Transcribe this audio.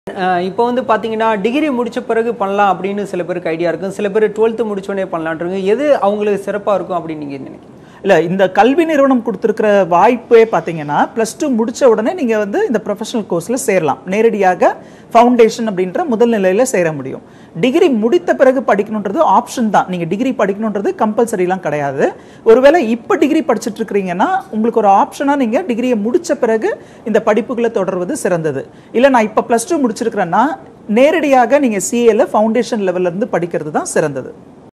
அஹ் இப்போ வந்து பார்த்தீங்கன்னா டிகிரி முடிச்ச பிறகு பண்ணலாம் அப்படின்னு சில பேருக்கு ஐடியா இருக்கும் சில பேர் டுவெல்த்து முடிச்சோடனே பண்ணலான்றாங்க எது அவங்களுக்கு சிறப்பாக இருக்கும் அப்படின்னு நீங்கள் நினைக்கிறீங்க இல்ல இந்த கல்வி நிறுவனம் கொடுத்துருக்கிற வாய்ப்பே பார்த்தீங்கன்னா ப்ளஸ் டூ முடிச்ச உடனே நீங்க வந்து இந்த ப்ரொஃபஷனல் கோர்ஸ்ல சேரலாம் நேரடியாக ஃபவுண்டேஷன் அப்படின்ற முதல் நிலையில சேர முடியும் டிகிரி முடித்த பிறகு படிக்கணுன்றது ஆப்ஷன் தான் நீங்க டிகிரி படிக்கணுன்றது கம்பல்சரிலாம் கிடையாது ஒருவேளை இப்போ டிகிரி படிச்சுட்டு இருக்கிறீங்கன்னா உங்களுக்கு ஒரு ஆப்ஷனா நீங்க டிகிரியை முடிச்ச பிறகு இந்த படிப்புகளை தொடர்வது சிறந்தது இல்ல நான் இப்போ ப்ளஸ் டூ முடிச்சிருக்கிறேன்னா நேரடியாக நீங்க சிஏல ஃபவுண்டேஷன் லெவல்ல இருந்து படிக்கிறது தான் சிறந்தது